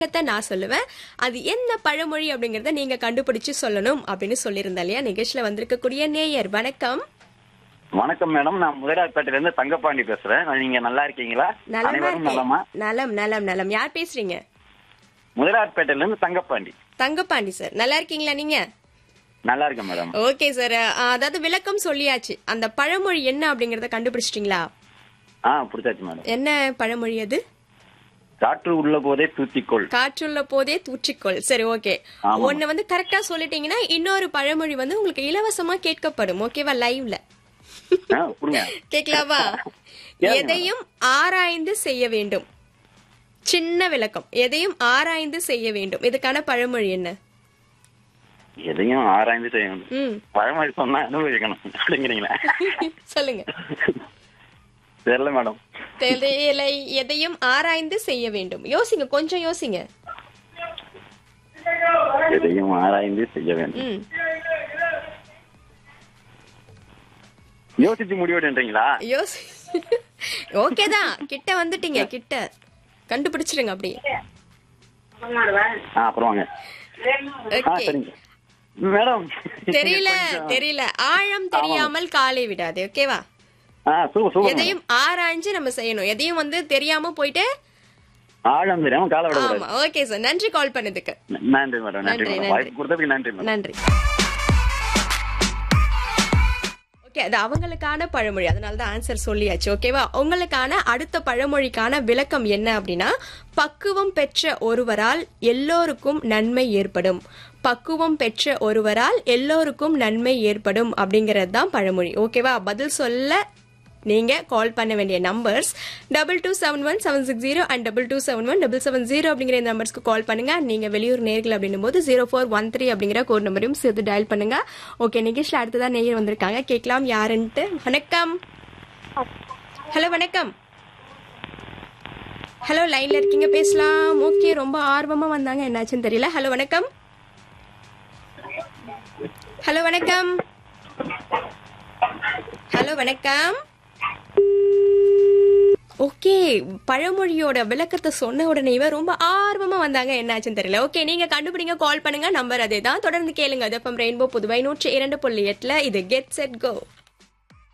விளக்கத்தை நான் சொல்லுவேன் அது என்ன பழமொழி அப்படிங்கறத நீங்க கண்டுபிடிச்சு சொல்லணும் அப்படின்னு சொல்லியிருந்தேன் இல்லையா நிகழ்ச்சியில வந்திருக்கக்கூடிய நேயர் வணக்கம் வணக்கம் மேடம் நான் முதலாளிப்பேட்டையில இருந்து தங்கப்பாண்டி பேசுறேன் நீங்க நல்லா இருக்கீங்களா நலமா அனைவரும் நலமா இருக்கேன். நலம் நலம் நலம் யார் பேசுறீங்க முதலாளிப்பேட்டையில இருந்து தங்கப்பாண்டி தங்கப்பாண்டி சார் நல்லா இருக்கீங்களா நீங்க நல்லா இருக்கேன் மேடம் ஓகே சார் அதாவது விளக்கம் சொல்லியாச்சு அந்த பழமொழி என்ன அப்படிங்கறத கண்டுபிடிச்சிட்டீங்களா ஆ புடிச்சாச்சு மேடம் என்ன பழமொழி அது காற்று உள்ள போதே தூத்திக்கொள் காற்றுள்ள போதே தூற்றிக்கொள் சரி ஓகே ஆமா. ஒன்னு வந்து கரெக்டா சொல்லிட்டீங்கன்னா இன்னொரு பழமொழி வந்து உங்களுக்கு இலவசமா கேட்கப்படும் ஓகேவா லைவ்ல ஆ, கொடுங்க கேட்கலாவா கேளுங்க. எதையும் ஆராய்ந்து செய்ய வேண்டும் சின்ன விளக்கம் எதையும் ஆராய்ந்து செய்ய வேண்டும் இதுக்கான பழமொழி என்ன எதையும் ஆராய்ந்து செய்யணும் ம் பழமொழி சொன்னா அனுபவிக்கணும் அப்படிங்கிறீங்களா சொல்லுங்க தெரியல மேடம் தெரியலை எதையும் ஆராய்ந்து செய்ய வேண்டும் யோசிங்க கொஞ்சம் யோசிங்க எதையும் ஆராய்ந்து செய்ய வேண்டும் ம் யோசிச்சு முடிவெடுன்றீங்களா யோசி ஓகே தான் கிட்ட வந்துட்டீங்க கிட்ட கண்டுபிடிச்சிருங்க அப்படியே ஆ அப்புறம் வாங்க ஆ ஓகே சரிங்க மேடம் தெரியல கொஞ்சம்- தெரியல ஆழம் தெரியாமல் காலை விடாது ஓகேவா ஆ சூப்பர் சூப்பர் மேடம். எதையும் ஆராய்ஞ்சு நம்ம செய்யணும் எதையும் வந்து தெரியாம போயிட்டு ஆழம் தெரியாம கால விடக்கூடாது ஆமா ஓகே சார் நன்றி கால் பண்ணதுக்கு நன்றி மேடம் நன்றி நன்றி, மேடம் நன்றி. வாய்ப்பு கொடுத்ததுக்கு நன்றி மேடம் நன்றி ஓகே அது அவங்களுக்கான பழமொழி அதனால தான் ஆன்சர் சொல்லியாச்சு ஓகேவா உங்களுக்கான அடுத்த பழமொழிக்கான விளக்கம் என்ன அப்படின்னா பக்குவம் பெற்ற ஒருவரால் எல்லோருக்கும் நன்மை ஏற்படும் பக்குவம் பெற்ற ஒருவரால் எல்லோருக்கும் நன்மை ஏற்படும் அப்படிங்கிறது தான் பழமொழி ஓகேவா பதில் சொல்ல நீங்க கால் பண்ண வேண்டிய numbers double two seven one seven six zero and double two seven one double seven zero அப்படிங்கிற இந்த நம்பர்ஸ்க்கு கால் பண்ணுங்க நீங்க வெளியூர் நேர்கள் அப்படின்னும் போது ஜீரோ ஃபோர் ஒன் த்ரீ அப்படிங்கிற கோட் நம்பரையும் சேர்த்து டயல் பண்ணுங்க ஓகே நிகழ்ச்சியில் அடுத்ததான் நேயர் வந்திருக்காங்க கேட்கலாம் யாருன்ட்டு வணக்கம் ஹலோ வணக்கம் ஹலோ லைன்ல இருக்கீங்க பேசலாம் ஓகே ரொம்ப ஆர்வமா வந்தாங்க என்னாச்சுன்னு தெரியல ஹலோ வணக்கம் ஹலோ வணக்கம் ஹலோ வணக்கம் ஓகே பழமொழியோட விளக்கத்தை சொன்ன உடனே இவ ரொம்ப ஆர்வமா வந்தாங்க என்னாச்சுன்னு தெரியல ஓகே நீங்க கண்டுபிடிங்க கால் பண்ணுங்க நம்பர் அதே தான் தொடர்ந்து கேளுங்க அது ரெயின்போ புதுவை நூற்றி இரண்டு புள்ளி எட்டுல இது கெட் செட் கோ